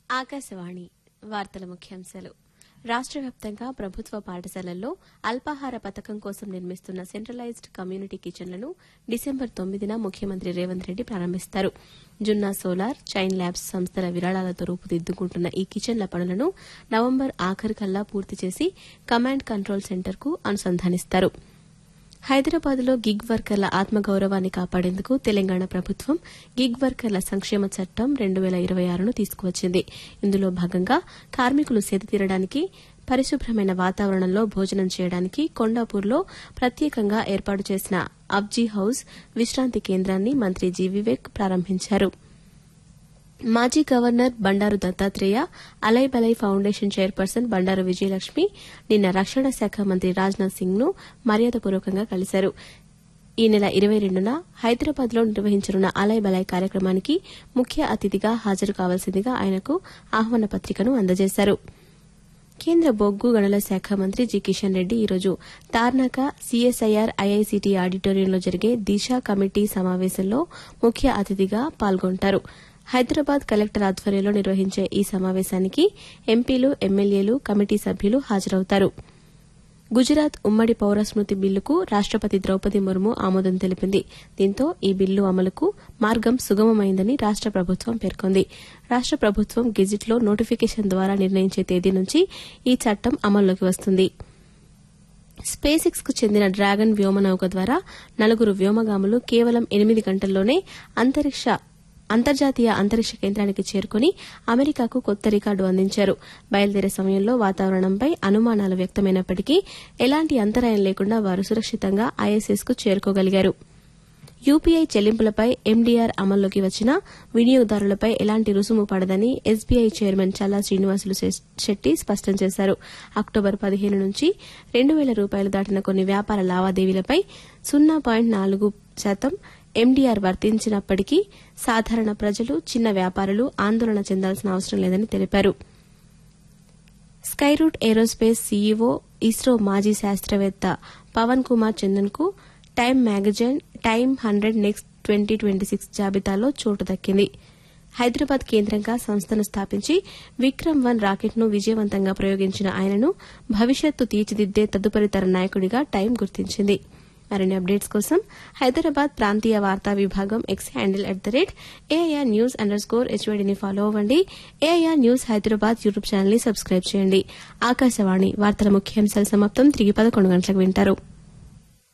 ఆకాశవాణి వార్తల ముఖ్యాంశాలు రాష్ట్ర వ్యాప్తంగా ప్రభుత్వ పాఠశాలల్లో అల్పాహార పథకం కోసం నిర్మిస్తున్న సెంట్రలైజ్డ్ కమ్యూనిటీ కిచెన్లను డిసెంబర్ తొమ్మిదిన ముఖ్యమంత్రి రేవంత్ రెడ్డి ప్రారంభిస్తారు జున్నా సోలార్ చైన్ ల్యాబ్స్ సంస్థల విరాళాలతో రూపుదిద్దుకుంటున్న ఈ కిచెన్ల పనులను నవంబర్ ఆఖరికల్లా పూర్తి చేసి కమాండ్ కంట్రోల్ సెంటర్కు అనుసంధానిస్తారు హైదరాబాద్లో గిగ్ వర్కర్ల ఆత్మగౌరవాన్ని కాపాడేందుకు తెలంగాణ ప్రభుత్వం గిగ్ వర్కర్ల సంక్షేమ చట్టం రెండు వేల ఇరవై ఆరును తీసుకువచ్చింది ఇందులో భాగంగా కార్మికులు సేద తీరడానికి పరిశుభ్రమైన వాతావరణంలో భోజనం చేయడానికి కొండాపూర్లో ప్రత్యేకంగా ఏర్పాటు చేసిన అబ్జీ హౌస్ విశ్రాంతి కేంద్రాన్ని మంత్రి జీ వివేక్ ప్రారంభించారు మాజీ governor Bandaru Dattatreya Alai Balai foundation chairperson Bandaru Vijayalakshmi నిన్న రక్షణ శాఖ మంత్రి రాజ్నాథ్ సింగ్ ను మర్యాదపూర్వకంగా కలిశారు ఈ నెల ఇరవై రెండున హైదరాబాద్ లో నిర్వహించనున్న అలై బలై కార్యక్రమానికి ముఖ్య అతిథిగా హాజరు కావాల్సిందిగా ఆయనకు ఆహ్వాన పత్రికను అందజేశారు కేంద్ర బొగ్గు గనుల శాఖ మంత్రి జి కిషన్ రెడ్డి ఈరోజు తార్నాక సీఎస్ఐఆర్ ఐఐసిటి ఆడిటోరియంలో జరిగే దిశ కమిటీ సమావేశంలో ముఖ్య అతిథిగా పాల్గొంటారు హైదరాబాద్ కలెక్టర్ ఆధ్వర్యంలో నిర్వహించే ఈ సమావేశానికి ఎంపీలు ఎమ్మెల్యేలు కమిటీ సభ్యులు హాజరవుతారు గుజరాత్ ఉమ్మడి పౌర స్మృతి బిల్లుకు రాష్టపతి ద్రౌపది ముర్ము ఆమోదం తెలిపింది దీంతో ఈ బిల్లు అమలుకు మార్గం సుగమమైందని రాష్ట ప్రభుత్వం పేర్కొంది రాష్ట ప్రభుత్వం గెజిట్లో నోటిఫికేషన్ ద్వారా నిర్ణయించే తేదీ నుంచి ఈ చట్టం అమల్లోకి వస్తుంది స్పేస్ ఎక్స్ కు చెందిన డ్రాగన్ వ్యోమనౌక ద్వారా నలుగురు వ్యోమగాములు కేవలం ఎనిమిది గంటల్లోనే అంతరిక్ష అంతర్జాతీయ అంతరిక్ష కేంద్రానికి చేరుకుని అమెరికాకు కొత్త రికార్డు అందించారు బయలుదేరే సమయంలో వాతావరణంపై అనుమానాలు వ్యక్తమైనప్పటికీ ఎలాంటి అంతరాయం లేకుండా వారు సురక్షితంగా ఐఎస్ఎస్ కు చేరుకోగలిగారు యూపీఐ చెల్లింపులపై ఎండీఆర్ అమల్లోకి వచ్చినా వినియోగదారులపై ఎలాంటి రుసుము పడదని ఎస్బీఐ చైర్మన్ చల్లా శ్రీనివాసులు శెట్టి స్పష్టం చేశారు అక్టోబర్ పదిహేను నుంచి రెండు వేల రూపాయలు దాటిన కొన్ని వ్యాపార లావాదేవీలపై సున్నా పాయింట్ నాలుగు శాతం ఎండీఆర్ వర్తించినప్పటికీ సాధారణ ప్రజలు చిన్న వ్యాపారులు ఆందోళన చెందాల్సిన అవసరం లేదని తెలిపారు స్కైరూట్ ఏరోస్పేస్ సీఈఓ ఇస్రో మాజీ శాస్త్రవేత్త పవన్ కుమార్ చందన్ కు Time magazine Time hundred next twenty twenty six జాబితాలో చోటు దక్కింది హైదరాబాద్ కేంద్రంగా సంస్థను స్థాపించి విక్రమ్ వన్ రాకెట్ను విజయవంతంగా ప్రయోగించిన ఆయనను భవిష్యత్తు తీర్చిదిద్దే తదుపరి తర నాయకుడిగా టైం గుర్తించింది మరిన్ని అప్డేట్స్ కోసం హైదరాబాద్ ప్రాంతీయ వార్తా విభాగం X handle at the rate AIR news underscore హెచ్వైడీని ఫాలో అవ్వండి AIR news Hyderabad YouTube channel ని సబ్స్క్రైబ్ చేయండి ఆకాశవాణి వార్తల ముఖ్యాంశాలు సమాప్తం తిరిగి పదకొండు గంటలకు వింటారు